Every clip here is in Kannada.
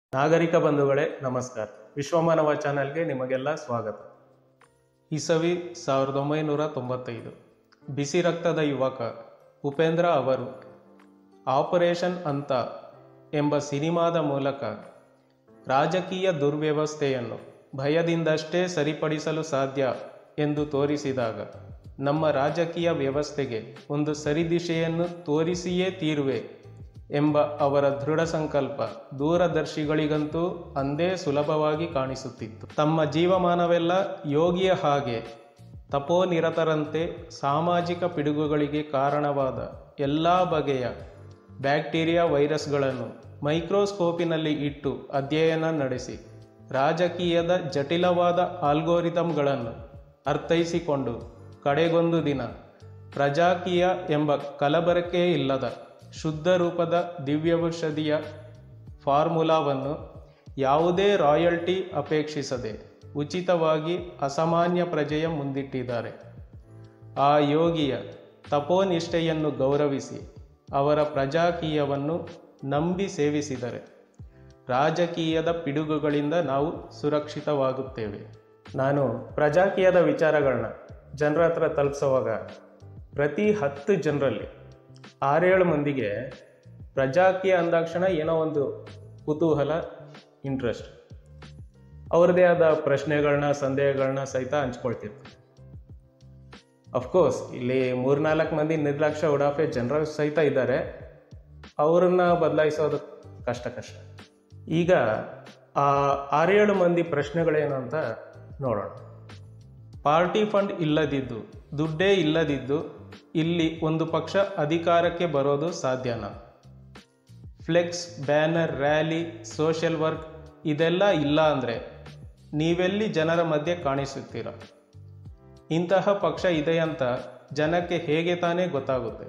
ನಾಗರಿಕ ಬಂಧುಗಳೇ ನಮಸ್ಕಾರ ವಿಶ್ವಮಾನವ ಚಾನೆಲ್ಗೆ ನಿಮಗೆಲ್ಲ ಸ್ವಾಗತ ಇಸವಿ ಸಾವಿರದ ಒಂಬೈನೂರ ತೊಂಬತ್ತೈದು ಬಿಸಿ ರಕ್ತದ ಯುವಕ ಉಪೇಂದ್ರ ಅವರು ಆಪರೇಷನ್ ಅಂತ ಎಂಬ ಸಿನಿಮಾದ ಮೂಲಕ ರಾಜಕೀಯ ದುರ್ವ್ಯವಸ್ಥೆಯನ್ನು ಭಯದಿಂದಷ್ಟೇ ಸರಿಪಡಿಸಲು ಸಾಧ್ಯ ಎಂದು ತೋರಿಸಿದಾಗ ನಮ್ಮ ರಾಜಕೀಯ ವ್ಯವಸ್ಥೆಗೆ ಒಂದು ಸರಿದಿಶೆಯನ್ನು ತೋರಿಸಿಯೇ ತೀರುವೆ ಎಂಬ ಅವರ ದೃಢ ಸಂಕಲ್ಪ ದೂರದರ್ಶಿಗಳಿಗಂತೂ ಅಂದೇ ಸುಲಭವಾಗಿ ಕಾಣಿಸುತ್ತಿತ್ತು ತಮ್ಮ ಜೀವಮಾನವೆಲ್ಲ ಯೋಗಿಯ ಹಾಗೆ ತಪೋನಿರತರಂತೆ ಸಾಮಾಜಿಕ ಪಿಡುಗುಗಳಿಗೆ ಕಾರಣವಾದ ಎಲ್ಲ ಬಗೆಯ ಬ್ಯಾಕ್ಟೀರಿಯಾ ವೈರಸ್ಗಳನ್ನು ಮೈಕ್ರೋಸ್ಕೋಪಿನಲ್ಲಿ ಇಟ್ಟು ಅಧ್ಯಯನ ನಡೆಸಿ ರಾಜಕೀಯದ ಜಟಿಲವಾದ ಆಲ್ಗೋರಿಥಮ್ಗಳನ್ನು ಅರ್ಥೈಸಿಕೊಂಡು ಕಡೆಗೊಂದು ದಿನ ಪ್ರಜಾಕೀಯ ಎಂಬ ಕಲಬರಕೆ ಇಲ್ಲದ ಶುದ್ಧ ರೂಪದ ದಿವ್ಯೌಷಧಿಯ ಫಾರ್ಮುಲಾವನ್ನು ಯಾವುದೇ ರಾಯಲ್ಟಿ ಅಪೇಕ್ಷಿಸದೆ ಉಚಿತವಾಗಿ ಅಸಾಮಾನ್ಯ ಪ್ರಜೆಯ ಮುಂದಿಟ್ಟಿದ್ದಾರೆ ಆ ಯೋಗಿಯ ತಪೋನಿಷ್ಠೆಯನ್ನು ಗೌರವಿಸಿ ಅವರ ಪ್ರಜಾಕೀಯವನ್ನು ನಂಬಿ ಸೇವಿಸಿದರೆ ರಾಜಕೀಯದ ಪಿಡುಗುಗಳಿಂದ ನಾವು ಸುರಕ್ಷಿತವಾಗುತ್ತೇವೆ ನಾನು ಪ್ರಜಾಕೀಯದ ವಿಚಾರಗಳನ್ನ ಜನರ ಹತ್ರ ತಲುಪಿಸುವಾಗ ಪ್ರತಿ ಹತ್ತು ಜನರಲ್ಲಿ ಆರೇಳು ಮಂದಿಗೆ ಪ್ರಜಾಕೀಯ ಅಂದಾಕ್ಷಣ ಏನೋ ಒಂದು ಕುತೂಹಲ ಇಂಟ್ರೆಸ್ಟ್ ಅವ್ರದ್ದೇ ಆದ ಪ್ರಶ್ನೆಗಳನ್ನ ಸಂದೇಹಗಳನ್ನ ಸಹಿತ ಹಂಚ್ಕೊಳ್ತಿರ್ತಾರೆ ಅಫ್ಕೋರ್ಸ್ ಇಲ್ಲಿ ಮೂರ್ನಾಲ್ಕು ಮಂದಿ ನಿರ್ಲಕ್ಷ್ಯ ಉಡಾಫೆ ಜನರ ಸಹಿತ ಇದ್ದಾರೆ ಅವರನ್ನ ಬದಲಾಯಿಸೋದು ಕಷ್ಟ ಕಷ್ಟ ಈಗ ಆ ಆರೇಳು ಮಂದಿ ಪ್ರಶ್ನೆಗಳೇನು ಅಂತ ನೋಡೋಣ ಪಾರ್ಟಿ ಫಂಡ್ ಇಲ್ಲದಿದ್ದು ದುಡ್ಡೇ ಇಲ್ಲದಿದ್ದು ಇಲ್ಲಿ ಒಂದು ಪಕ್ಷ ಅಧಿಕಾರಕ್ಕೆ ಬರೋದು ಸಾಧ್ಯನಾ flex banner rally social work ಇದೆಲ್ಲ ಇಲ್ಲ ಅಂದರೆ ನೀವೆಲ್ಲಿ ಜನರ ಮಧ್ಯೆ ಕಾಣಿಸುತ್ತೀರ ಇಂತಹ ಪಕ್ಷ ಇದೆ ಅಂತ ಜನಕ್ಕೆ ಹೇಗೆ ತಾನೇ ಗೊತ್ತಾಗುತ್ತೆ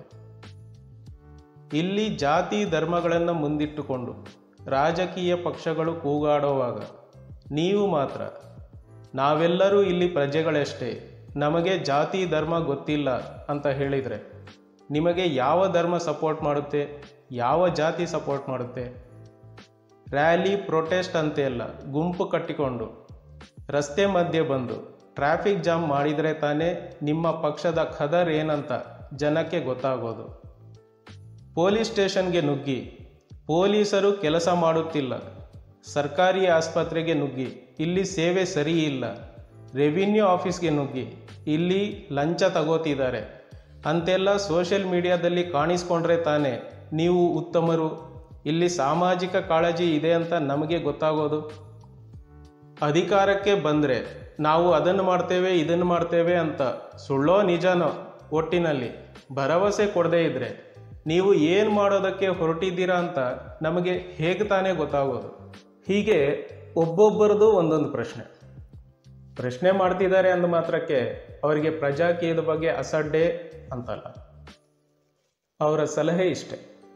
ಇಲ್ಲಿ ಜಾತಿ ಧರ್ಮಗಳನ್ನು ಮುಂದಿಟ್ಟುಕೊಂಡು ರಾಜಕೀಯ ಪಕ್ಷಗಳು ಕೂಗಾಡುವಾಗ ನೀವು ಮಾತ್ರ ನಾವೆಲ್ಲರೂ ಇಲ್ಲಿ ಪ್ರಜೆಗಳಷ್ಟೇ ನಮಗೆ ಜಾತಿ ಧರ್ಮ ಗೊತ್ತಿಲ್ಲ ಅಂತ ಹೇಳಿದರೆ ನಿಮಗೆ ಯಾವ ಧರ್ಮ ಸಪೋರ್ಟ್ ಮಾಡುತ್ತೆ ಯಾವ ಜಾತಿ ಸಪೋರ್ಟ್ ಮಾಡುತ್ತೆ ರ್ಯಾಲಿ ಪ್ರೊಟೆಸ್ಟ್ ಅಂತೆಲ್ಲ ಗುಂಪು ಕಟ್ಟಿಕೊಂಡು ರಸ್ತೆ ಮಧ್ಯೆ ಬಂದು ಟ್ರಾಫಿಕ್ ಜಾಮ್ ಮಾಡಿದರೆ ತಾನೇ ನಿಮ್ಮ ಪಕ್ಷದ ಖದರ್ ಏನಂತ ಜನಕ್ಕೆ ಗೊತ್ತಾಗೋದು ಪೊಲೀಸ್ ಸ್ಟೇಷನ್ಗೆ ನುಗ್ಗಿ ಪೊಲೀಸರು ಕೆಲಸ ಮಾಡುತ್ತಿಲ್ಲ ಸರ್ಕಾರಿ ಆಸ್ಪತ್ರೆಗೆ ನುಗ್ಗಿ ಇಲ್ಲಿ ಸೇವೆ ಸರಿ ಇಲ್ಲ ರೆವಿನ್ಯೂ ಆಫೀಸ್ಗೆ ನುಗ್ಗಿ ಇಲ್ಲಿ ಲಂಚ ತಗೋತಿದ್ದಾರೆ ಅಂತೆಲ್ಲ ಸೋಷಿಯಲ್ ಮೀಡಿಯಾದಲ್ಲಿ ಕಾಣಿಸ್ಕೊಂಡ್ರೆ ತಾನೇ ನೀವು ಉತ್ತಮರು ಇಲ್ಲಿ ಸಾಮಾಜಿಕ ಕಾಳಜಿ ಇದೆ ಅಂತ ನಮಗೆ ಗೊತ್ತಾಗೋದು ಅಧಿಕಾರಕ್ಕೆ ಬಂದರೆ ನಾವು ಅದನ್ನು ಮಾಡ್ತೇವೆ ಇದನ್ನು ಮಾಡ್ತೇವೆ ಅಂತ ಸುಳ್ಳೋ ನಿಜನೋ ಒಟ್ಟಿನಲ್ಲಿ ಭರವಸೆ ಕೊಡದೇ ಇದ್ದರೆ ನೀವು ಏನು ಮಾಡೋದಕ್ಕೆ ಹೊರಟಿದ್ದೀರಾ ಅಂತ ನಮಗೆ ಹೇಗೆ ತಾನೇ ಗೊತ್ತಾಗೋದು ಹೀಗೆ ಒಬ್ಬೊಬ್ಬರದು ಒಂದೊಂದು ಪ್ರಶ್ನೆ ಪ್ರಶ್ನೆ ಮಾಡ್ತಿದ್ದಾರೆ ಅಂದ ಮಾತ್ರಕ್ಕೆ ಅವರಿಗೆ ಪ್ರಜಾಕೀಯದ ಬಗ್ಗೆ ಅಸಡ್ಡೆ ಅಂತಲ್ಲ ಅವರ ಸಲಹೆ ಇಷ್ಟೆ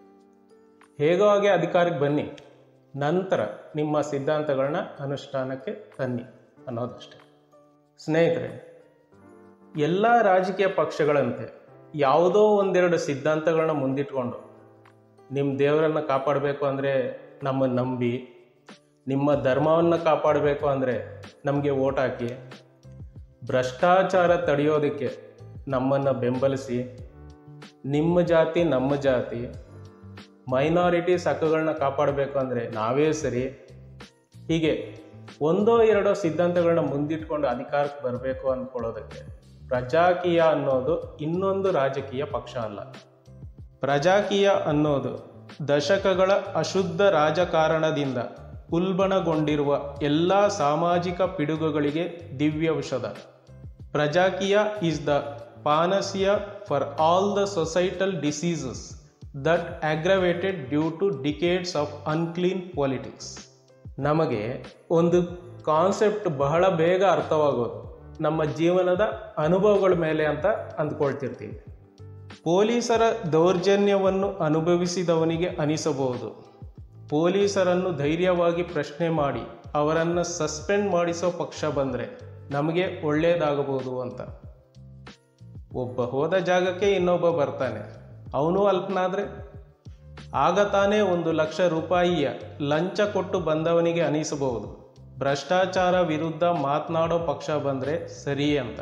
ಹೇಗೋ ಹಾಗೆ ಅಧಿಕಾರಕ್ಕೆ ಬನ್ನಿ ನಂತರ ನಿಮ್ಮ ಸಿದ್ಧಾಂತಗಳನ್ನ ಅನುಷ್ಠಾನಕ್ಕೆ ತನ್ನಿ ಅನ್ನೋದಷ್ಟೆ ಸ್ನೇಹಿತರೆ ಎಲ್ಲ ರಾಜಕೀಯ ಪಕ್ಷಗಳಂತೆ ಯಾವುದೋ ಒಂದೆರಡು ಸಿದ್ಧಾಂತಗಳನ್ನ ಮುಂದಿಟ್ಕೊಂಡು ನಿಮ್ಮ ದೇವರನ್ನು ಕಾಪಾಡಬೇಕು ಅಂದರೆ ನಮ್ಮನ್ನು ನಂಬಿ ನಿಮ್ಮ ಧರ್ಮವನ್ನು ಕಾಪಾಡಬೇಕು ಅಂದರೆ ನಮಗೆ ಓಟ್ ಹಾಕಿ ಭ್ರಷ್ಟಾಚಾರ ತಡೆಯೋದಕ್ಕೆ ನಮ್ಮನ್ನು ಬೆಂಬಲಿಸಿ ನಿಮ್ಮ ಜಾತಿ ನಮ್ಮ ಜಾತಿ ಮೈನಾರಿಟೀಸ್ ಹಕ್ಕುಗಳನ್ನ ಕಾಪಾಡಬೇಕು ಅಂದರೆ ನಾವೇ ಸರಿ ಹೀಗೆ ಒಂದೋ ಎರಡೋ ಸಿದ್ಧಾಂತಗಳನ್ನ ಮುಂದಿಟ್ಕೊಂಡು ಅಧಿಕಾರಕ್ಕೆ ಬರಬೇಕು ಅಂದ್ಕೊಳ್ಳೋದಕ್ಕೆ ಪ್ರಜಾಕೀಯ ಅನ್ನೋದು ಇನ್ನೊಂದು ರಾಜಕೀಯ ಪಕ್ಷ ಅಲ್ಲ ಪ್ರಜಾಕೀಯ ಅನ್ನೋದು ದಶಕಗಳ ಅಶುದ್ಧ ರಾಜಕಾರಣದಿಂದ ಉಲ್ಬಣಗೊಂಡಿರುವ ಎಲ್ಲ ಸಾಮಾಜಿಕ ಪಿಡುಗುಗಳಿಗೆ ದಿವ್ಯೌಷಧ Prajakeeya is the panacea for all the societal diseases that aggravated due to decades of unclean politics ನಮಗೆ ಒಂದು ಕಾನ್ಸೆಪ್ಟ್ ಬಹಳ ಬೇಗ ಅರ್ಥವಾಗೋದು ನಮ್ಮ ಜೀವನದ ಅನುಭವಗಳ ಮೇಲೆ ಅಂತ ಅಂದ್ಕೊಳ್ತಿರ್ತೀವಿ ಪೊಲೀಸರ ದೌರ್ಜನ್ಯವನ್ನು ಅನುಭವಿಸಿದವನಿಗೆ ಅನಿಸಬಹುದು ಪೊಲೀಸರನ್ನು ಧೈರ್ಯವಾಗಿ ಪ್ರಶ್ನೆ ಮಾಡಿ ಅವರನ್ನು ಸಸ್ಪೆಂಡ್ ಮಾಡಿಸೋ ಪಕ್ಷ ಬಂದರೆ ನಮಗೆ ಒಳ್ಳೆಯದಾಗಬಹುದು ಅಂತ ಒಬ್ಬ ಹೋದ ಜಾಗಕ್ಕೆ ಇನ್ನೊಬ್ಬ ಬರ್ತಾನೆ ಅವನು ಅಲ್ಪನಾದರೆ ಆಗ ತಾನೇ ಒಂದು ಲಕ್ಷ ರೂಪಾಯಿಯ ಲಂಚ ಕೊಟ್ಟು ಬಂದವನಿಗೆ ಅನಿಸಬಹುದು ಭ್ರಷ್ಟಾಚಾರ ವಿರುದ್ಧ ಮಾತನಾಡೋ ಪಕ್ಷ ಬಂದರೆ ಸರಿ ಅಂತ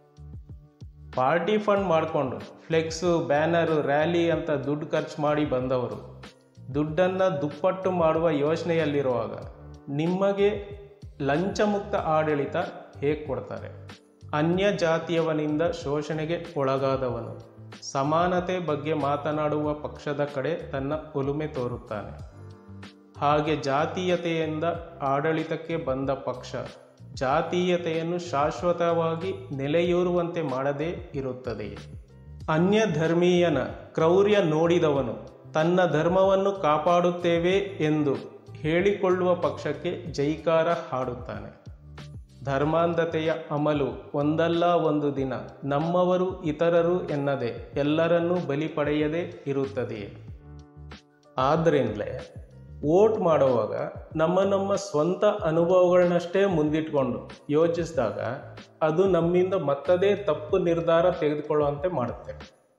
ಪಾರ್ಟಿ ಫಂಡ್ ಮಾಡಿಕೊಂಡು ಫ್ಲೆಕ್ಸು ಬ್ಯಾನರು ರ್ಯಾಲಿ ಅಂತ ದುಡ್ಡು ಖರ್ಚು ಮಾಡಿ ಬಂದವರು ದುಡ್ಡನ್ನು ದುಪ್ಪಟ್ಟು ಮಾಡುವ ಯೋಚನೆಯಲ್ಲಿರುವಾಗ ನಿಮಗೆ ಲಂಚಮುಕ್ತ ಆಡಳಿತ ಹೇಗೆ ಕೊಡ್ತಾರೆ ಅನ್ಯ ಜಾತಿಯವನಿಂದ ಶೋಷಣೆಗೆ ಒಳಗಾದವನು ಸಮಾನತೆ ಬಗ್ಗೆ ಮಾತನಾಡುವ ಪಕ್ಷದ ಕಡೆ ತನ್ನ ಒಲುಮೆ ತೋರುತ್ತಾನೆ ಹಾಗೆ ಜಾತೀಯತೆಯಿಂದ ಆಡಳಿತಕ್ಕೆ ಬಂದ ಪಕ್ಷ ಜಾತೀಯತೆಯನ್ನು ಶಾಶ್ವತವಾಗಿ ನೆಲೆಯೂರುವಂತೆ ಮಾಡದೇ ಇರುತ್ತದೆಯೇ ಅನ್ಯ ಧರ್ಮೀಯನ ಕ್ರೌರ್ಯ ನೋಡಿದವನು ತನ್ನ ಧರ್ಮವನ್ನು ಕಾಪಾಡುತ್ತೇವೆ ಎಂದು ಹೇಳಿಕೊಳ್ಳುವ ಪಕ್ಷಕ್ಕೆ ಜೈಕಾರ ಹಾಡುತ್ತಾನೆ ಧರ್ಮಾಂಧತೆಯ ಅಮಲು ಒಂದಲ್ಲ ಒಂದು ದಿನ ನಮ್ಮವರು ಇತರರು ಎನ್ನದೆ ಎಲ್ಲರನ್ನೂ ಬಲಿ ಪಡೆಯದೇ ಇರುತ್ತದೆಯೇ ಆದ್ದರಿಂದಲೇ ವೋಟ್ ಮಾಡುವಾಗ ನಮ್ಮ ನಮ್ಮ ಸ್ವಂತ ಅನುಭವಗಳನ್ನಷ್ಟೇ ಮುಂದಿಟ್ಕೊಂಡು ಯೋಚಿಸಿದಾಗ ಅದು ನಮ್ಮಿಂದ ಮತ್ತದೇ ತಪ್ಪು ನಿರ್ಧಾರ ತೆಗೆದುಕೊಳ್ಳುವಂತೆ ಮಾಡುತ್ತೆ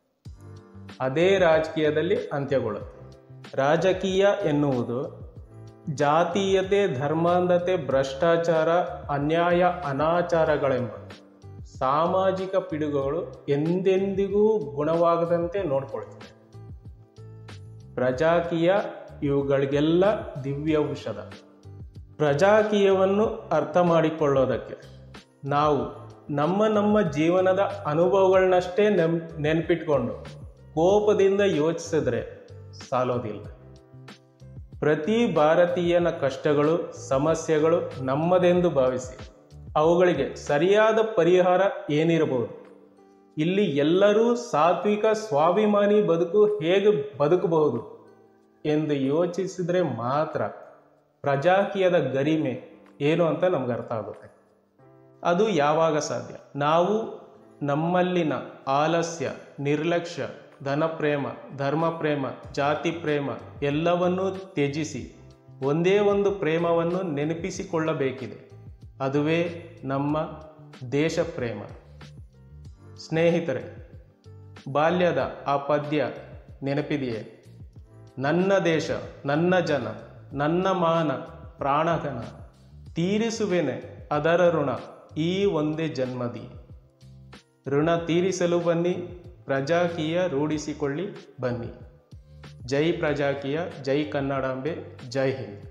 ಅದೇ ರಾಜಕೀಯದಲ್ಲಿ ಅಂತ್ಯಗೊಳ್ಳುತ್ತೆ ರಾಜಕೀಯ ಎನ್ನುವುದು ಜಾತೀಯತೆ ಧರ್ಮಾಂಧತೆ ಭ್ರಷ್ಟಾಚಾರ ಅನ್ಯಾಯ ಅನಾಚಾರಗಳೆಂಬ ಸಾಮಾಜಿಕ ಪಿಡುಗುಗಳು ಎಂದೆಂದಿಗೂ ಗುಣವಾಗದಂತೆ ನೋಡ್ಕೊಳ್ತದೆ ಪ್ರಜಾಕೀಯ ಇವುಗಳಿಗೆಲ್ಲ ದಿವ್ಯ ಔಷಧ ಪ್ರಜಾಕೀಯವನ್ನು ಅರ್ಥ ಮಾಡಿಕೊಳ್ಳೋದಕ್ಕೆ ನಾವು ನಮ್ಮ ನಮ್ಮ ಜೀವನದ ಅನುಭವಗಳನ್ನಷ್ಟೇ ನೆನ್ ನೆನಪಿಟ್ಕೊಂಡು ಕೋಪದಿಂದ ಯೋಚಿಸಿದ್ರೆ ಸಾಲೋದಿಲ್ಲ ಪ್ರತಿ ಭಾರತೀಯನ ಕಷ್ಟಗಳು ಸಮಸ್ಯೆಗಳು ನಮ್ಮದೆಂದು ಭಾವಿಸಿ ಅವುಗಳಿಗೆ ಸರಿಯಾದ ಪರಿಹಾರ ಏನಿರಬಹುದು ಇಲ್ಲಿ ಎಲ್ಲರೂ ಸಾತ್ವಿಕ ಸ್ವಾಭಿಮಾನಿ ಬದುಕು ಹೇಗೆ ಬದುಕಬಹುದು ಎಂದು ಯೋಚಿಸಿದರೆ ಮಾತ್ರ ಪ್ರಜಾಕೀಯದ ಗರಿಮೆ ಏನು ಅಂತ ನಮ್ಗೆ ಅರ್ಥ ಆಗುತ್ತೆ ಅದು ಯಾವಾಗ ಸಾಧ್ಯ ನಾವು ನಮ್ಮಲ್ಲಿನ ಆಲಸ್ಯ ನಿರ್ಲಕ್ಷ್ಯ ಧನಪ್ರೇಮ ಧರ್ಮಪ್ರೇಮ ಜಾತಿ ಪ್ರೇಮ ಎಲ್ಲವನ್ನೂ ತ್ಯಜಿಸಿ ಒಂದೇ ಒಂದು ಪ್ರೇಮವನ್ನು ನೆನಪಿಸಿಕೊಳ್ಳಬೇಕಿದೆ ಅದುವೇ ನಮ್ಮ ದೇಶ ಪ್ರೇಮ ಸ್ನೇಹಿತರೆ ಬಾಲ್ಯದ ಆ ಪದ್ಯ ನೆನಪಿದೆಯೇ ನನ್ನ ದೇಶ ನನ್ನ ಜನ ನನ್ನ ಮಾನ ಪ್ರಾಣಗನ ತೀರಿಸುವೆನೆ ಅದರ ಋಣ ಈ ಒಂದೇ ಜನ್ಮದಿ ಋಣ ತೀರಿಸಲು ಬನ್ನಿ ಪ್ರಜಾಕೀಯ ರೂಢಿಸಿಕೊಳ್ಳಿ ಬನ್ನಿ ಜೈ ಪ್ರಜಾಕೀಯ ಜೈ ಕನ್ನಡಾಂಬೆ ಜೈ ಹಿಂದ್